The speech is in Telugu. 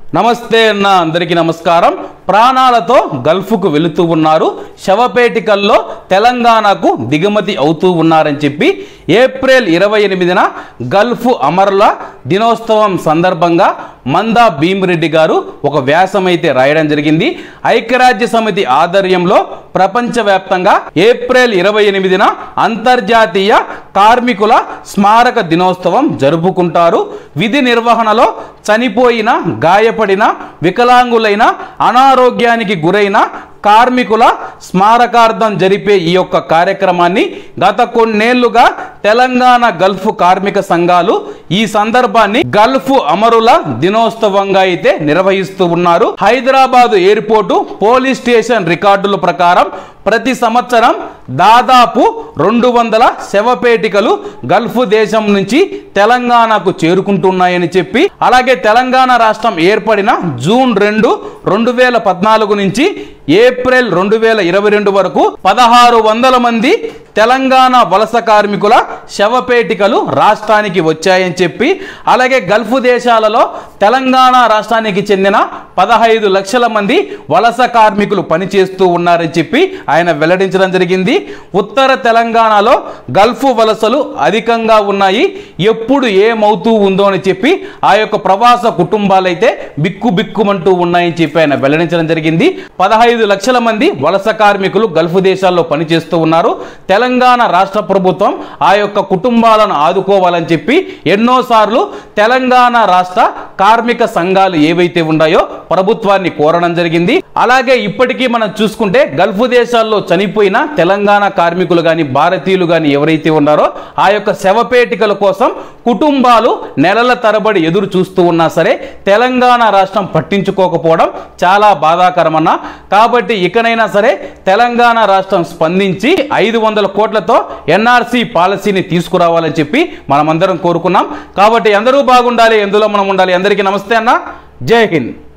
నమస్తే అన్న అందరికీ నమస్కారం ప్రాణాలతో గల్ఫ్కు వెళుతూ ఉన్నారు శవపేటికల్లో తెలంగాణకు దిగుమతి అవుతూ ఉన్నారని చెప్పి ఏప్రిల్ ఇరవై ఎనిమిదిన గల్ఫ్ అమరుల దినోత్సవం సందర్భంగా మందా భీమిరెడ్డి గారు ఒక వ్యాసం అయితే రాయడం జరిగింది ఐక్యరాజ్య సమితి ఆధ్వర్యంలో ప్రపంచవ్యాప్తంగా ఏప్రిల్ ఇరవై ఎనిమిదిన అంతర్జాతీయ కార్మికుల స్మారక దినోత్సవం జరుపుకుంటారు విధి నిర్వహణలో చనిపోయిన గాయపడిన వికలాంగులైన అనారోగ్యానికి గురైన కార్మికుల స్మారకార్థం జరిపే ఈ యొక్క కార్యక్రమాన్ని గత కొన్నేళ్లుగా తెలంగాణ గల్ఫ్ కార్మిక సంఘాలు ఈ సందర్భాన్ని గల్ఫ్ అమరుల దినోత్సవంగా అయితే నిర్వహిస్తూ ఉన్నారు హైదరాబాద్ ఎయిర్పోర్టు పోలీస్ స్టేషన్ రికార్డుల ప్రకారం ప్రతి సంవత్సరం దాదాపు రెండు వందల శవపేటికలు గల్ఫ్ దేశం నుంచి తెలంగాణకు చేరుకుంటున్నాయని చెప్పి అలాగే తెలంగాణ రాష్ట్రం ఏర్పడిన జూన్ రెండు రెండు వేల పద్నాలుగు నుంచి ఏప్రిల్ రెండు వేల ఇరవై రెండు వరకు పదహారు వందల మంది తెలంగాణ వలస కార్మికుల శవపేటికలు రాష్ట్రానికి వచ్చాయని చెప్పి అలాగే గల్ఫ్ దేశాలలో తెలంగాణ రాష్ట్రానికి చెందిన పదహైదు లక్షల మంది వలస కార్మికులు పనిచేస్తూ ఉన్నారని చెప్పి ఆయన వెల్లడించడం జరిగింది ఉత్తర తెలంగాణలో గల్ఫ్ వలసలు అధికంగా ఉన్నాయి ఎప్పుడు ఏమవుతూ ఉందో అని చెప్పి ఆ యొక్క ప్రవాస కుటుంబాలైతే బిక్కు బిక్కుమంటూ ఉన్నాయని చెప్పి ఆయన వెల్లడించడం జరిగింది పదహైదు లక్షల మంది వలస కార్మికులు గల్ఫ్ దేశాల్లో పనిచేస్తూ ఉన్నారు తెలంగాణ రాష్ట్ర ప్రభుత్వం ఆ యొక్క కుటుంబాలను ఆదుకోవాలని చెప్పి ఎన్నోసార్లు తెలంగాణ రాష్ట్ర కార్మిక సంఘాలు ఏవైతే ఉన్నాయో ప్రభుత్వాన్ని కోరడం జరిగింది అలాగే ఇప్పటికీ మనం చూసుకుంటే గల్ఫ్ దేశాల్లో చనిపోయిన తెలంగాణ కార్మికులు కానీ భారతీయులు కానీ ఎవరైతే ఉన్నారో ఆ యొక్క శవపేటికల కోసం కుటుంబాలు నెలల తరబడి ఎదురు చూస్తూ ఉన్నా సరే తెలంగాణ రాష్ట్రం పట్టించుకోకపోవడం చాలా బాధాకరమన్న కాబట్టి ఇకనైనా సరే తెలంగాణ రాష్ట్రం స్పందించి ఐదు వందల కోట్లతో ఎన్ఆర్సీ పాలసీని తీసుకురావాలని చెప్పి మనమందరం కోరుకున్నాం కాబట్టి అందరూ బాగుండాలి ఎందులో మనం ఉండాలి అందరికీ నమస్తే అన్న జై హింద్